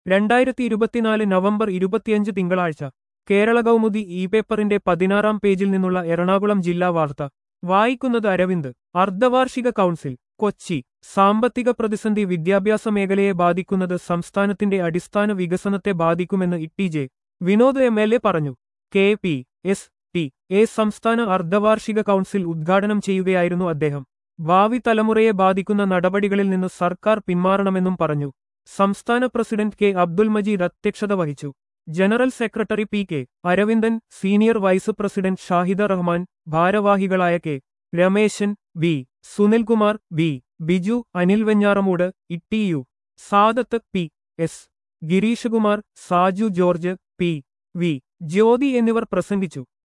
രണ്ടായിരത്തി ഇരുപത്തിനാല് നവംബർ ഇരുപത്തിയഞ്ച് തിങ്കളാഴ്ച കേരള കൗമുദി ഇ പേപ്പറിന്റെ പതിനാറാം പേജിൽ നിന്നുള്ള എറണാകുളം ജില്ലാ വാർത്ത വായിക്കുന്നത് അരവിന്ദ് അർദ്ധവാർഷിക കൗൺസിൽ കൊച്ചി സാമ്പത്തിക പ്രതിസന്ധി വിദ്യാഭ്യാസ മേഖലയെ ബാധിക്കുന്നത് സംസ്ഥാനത്തിന്റെ അടിസ്ഥാന വികസനത്തെ ബാധിക്കുമെന്ന് E J Vinod M L A പറഞ്ഞു K P S T A സംസ്ഥാന അർദ്ധവാർഷിക കൗൺസിൽ ഉദ്ഘാടനം ചെയ്യുകയായിരുന്നു അദ്ദേഹം ഭാവി തലമുറയെ ബാധിക്കുന്ന നടപടികളിൽ നിന്ന് സർക്കാർ പിന്മാറണമെന്നും പറഞ്ഞു സംസ്ഥാന പ്രസിഡന്റ് കെ അബ്ദുൽ മജീദ് അധ്യക്ഷത വഹിച്ചു general secretary P K Aravindan senior vice president Shahida Rahman ഭാരവാഹികളായ K Rameshan V Sunilkumar V Biju Anil Venjaramoodu Itty U Sadath P S Gireeshkumar Saju George P V Jyothi എന്നിവർ പ്രസംഗിച്ചു